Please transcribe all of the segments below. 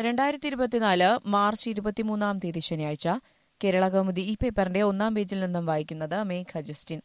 രണ്ടായിരത്തി ഇരുപത്തിനാല് മാർച്ച് ഇരുപത്തിമൂന്നാം തീയതി ശനിയാഴ്ച കേരള കൗമുദി ഈ പേപ്പറിന്റെ ഒന്നാം പേജിൽ നിന്നും വായിക്കുന്നത് മേഘ ജസ്റ്റിൻ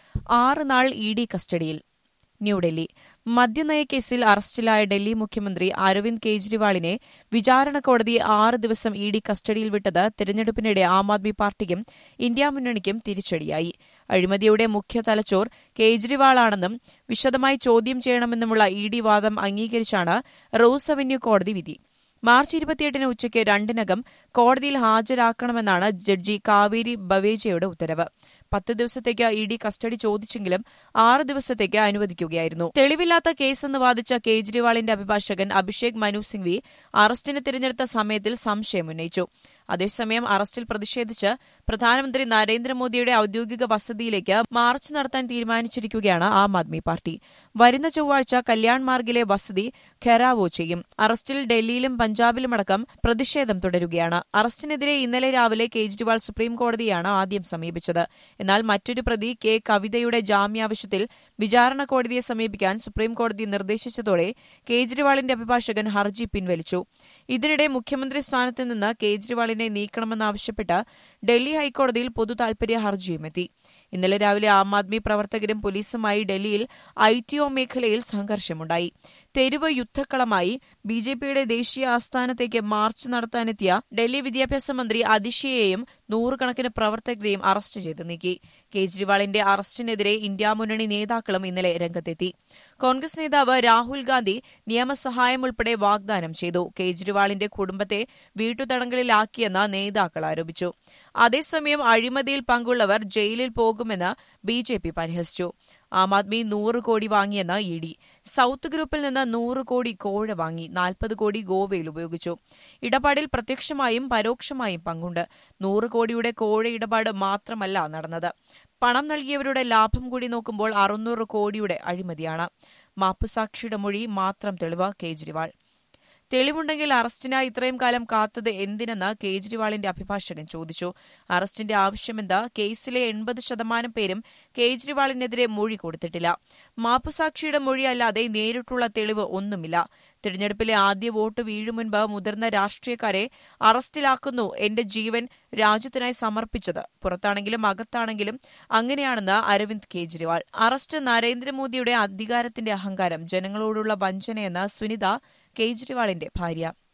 ആറ് നാൾ ഇ ഡി കസ്റ്റഡിയിൽ ന്യൂഡൽഹി മദ്യനയ കേസിൽ അറസ്റ്റിലായ ഡൽഹി മുഖ്യമന്ത്രി അരവിന്ദ് കെജ്രിവാളിനെ വിചാരണ കോടതി ആറ് ദിവസം ഇ ഡി കസ്റ്റഡിയിൽ വിട്ടത് തെരഞ്ഞെടുപ്പിനിടെ ആം ആദ്മി പാർട്ടിക്കും ഇന്ത്യ മുന്നണിക്കും തിരിച്ചടിയായി അഴിമതിയുടെ മുഖ്യ തലച്ചോർ കേജ്രിവാളാണെന്നും വിശദമായി ചോദ്യം ചെയ്യണമെന്നുമുള്ള ഇ ഡി വാദം അംഗീകരിച്ചാണ് റോസ് അവന്യൂ കോടതി വിധി മാർച്ച് ഇരുപത്തിയെട്ടിന് ഉച്ചയ്ക്ക് രണ്ടിനകം കോടതിയിൽ ഹാജരാക്കണമെന്നാണ് ജഡ്ജി കാവേരി ബവേജയുടെ ഉത്തരവ് പത്ത് ദിവസത്തേക്ക് ഇ ഡി കസ്റ്റഡി ചോദിച്ചെങ്കിലും ആറ് ദിവസത്തേക്ക് അനുവദിക്കുകയായിരുന്നു തെളിവില്ലാത്ത കേസെന്ന് വാദിച്ച കേജ്രിവാളിന്റെ അഭിഭാഷകൻ അഭിഷേക് മനു സിംഗ്വി അറസ്റ്റിന് തിരഞ്ഞെടുത്ത സമയത്തിൽ സംശയം ഉന്നയിച്ചു അതേസമയം അറസ്റ്റിൽ പ്രതിഷേധിച്ച് പ്രധാനമന്ത്രി നരേന്ദ്രമോദിയുടെ ഔദ്യോഗിക വസതിയിലേക്ക് മാർച്ച് നടത്താൻ തീരുമാനിച്ചിരിക്കുകയാണ് ആം ആദ്മി പാർട്ടി വരുന്ന ചൊവ്വാഴ്ച കല്യാൺ മാർഗിലെ വസതി ഖെറാവോ ചെയ്യും അറസ്റ്റിൽ ഡൽഹിയിലും പഞ്ചാബിലുമടക്കം പ്രതിഷേധം തുടരുകയാണ് അറസ്റ്റിനെതിരെ ഇന്നലെ രാവിലെ കേജ്രിവാൾ സുപ്രീം കോടതിയാണ് ആദ്യം സമീപിച്ചത് എന്നാൽ മറ്റൊരു പ്രതി കെ കവിതയുടെ ജാമ്യാവശ്യത്തിൽ വിചാരണ കോടതിയെ സമീപിക്കാൻ സുപ്രീം കോടതി നിർദ്ദേശിച്ചതോടെ കേജ്രിവാളിന്റെ അഭിഭാഷകൻ ഹർജി പിൻവലിച്ചു ഇതിനിടെ മുഖ്യമന്ത്രി സ്ഥാനത്ത് നിന്ന് കേജ്രിവാളിനെ നീക്കണമെന്നാവശ്യപ്പെട്ട് ഡൽഹി ഹൈക്കോടതിയിൽ പൊതു താൽപര്യ ഹർജിയുമെത്തി ഇന്നലെ രാവിലെ ആം ആദ്മി പ്രവർത്തകരും പോലീസുമായി ഡൽഹിയിൽ ഐ ടി ഒ മേഖലയിൽ സംഘർഷമുണ്ടായി തെരുവ് യുദ്ധക്കളമായി ബി ജെ പിയുടെ ദേശീയ ആസ്ഥാനത്തേക്ക് മാർച്ച് നടത്താനെത്തിയ ഡൽഹി വിദ്യാഭ്യാസ മന്ത്രി അതിഷയെയും നൂറുകണക്കിന് പ്രവർത്തകരെയും അറസ്റ്റ് ചെയ്ത് നീക്കി കേജ്രിവാളിന്റെ അറസ്റ്റിനെതിരെ ഇന്ത്യ മുന്നണി നേതാക്കളും ഇന്നലെ രംഗത്തെത്തി കോൺഗ്രസ് നേതാവ് രാഹുൽ ഗാന്ധി നിയമസഹായം ഉൾപ്പെടെ വാഗ്ദാനം ചെയ്തു കേജ്രിവാളിന്റെ കുടുംബത്തെ വീട്ടുതടങ്കലിലാക്കിയെന്ന് നേതാക്കൾ ആരോപിച്ചു അതേസമയം അഴിമതിയിൽ പങ്കുള്ളവർ ജയിലിൽ പോകുമെന്ന് ബി ജെ പി പരിഹസിച്ചു ആം ആദ്മി നൂറ് കോടി വാങ്ങിയെന്ന് ഇ ഡി സൌത്ത് ഗ്രൂപ്പിൽ നിന്ന് നൂറ് കോടി കോഴ വാങ്ങി നാൽപ്പത് കോടി ഗോവയിൽ ഉപയോഗിച്ചു ഇടപാടിൽ പ്രത്യക്ഷമായും പരോക്ഷമായും പങ്കുണ്ട് നൂറ് കോടിയുടെ കോഴ ഇടപാട് മാത്രമല്ല നടന്നത് പണം നൽകിയവരുടെ ലാഭം കൂടി നോക്കുമ്പോൾ അറുന്നൂറ് കോടിയുടെ അഴിമതിയാണ് മാപ്പുസാക്ഷിയുടെ മൊഴി മാത്രം തെളിവ് കേജ്രിവാൾ തെളിവുണ്ടെങ്കിൽ അറസ്റ്റിനായി ഇത്രയും കാലം കാത്തത് എന്തിനെന്ന് കേജ്രിവാളിന്റെ അഭിഭാഷകൻ ചോദിച്ചു അറസ്റ്റിന്റെ ആവശ്യമെന്ത് കേസിലെ എൺപത് ശതമാനം പേരും കേജ്രിവാളിനെതിരെ മൊഴി കൊടുത്തിട്ടില്ല മാപ്പുസാക്ഷിയുടെ മൊഴി അല്ലാതെ നേരിട്ടുള്ള തെളിവ് ഒന്നുമില്ല തിരഞ്ഞെടുപ്പിലെ ആദ്യ വോട്ട് വീഴും മുൻപ് മുതിർന്ന രാഷ്ട്രീയക്കാരെ അറസ്റ്റിലാക്കുന്നു എന്റെ ജീവൻ രാജ്യത്തിനായി സമർപ്പിച്ചത് പുറത്താണെങ്കിലും അകത്താണെങ്കിലും അങ്ങനെയാണെന്ന് അരവിന്ദ് കെജ്രിവാൾ അറസ്റ്റ് നരേന്ദ്രമോദിയുടെ അധികാരത്തിന്റെ അഹങ്കാരം ജനങ്ങളോടുള്ള വഞ്ചനയെന്ന് സുനിത കേജ്രിവാളിന്റെ ഭാര്യ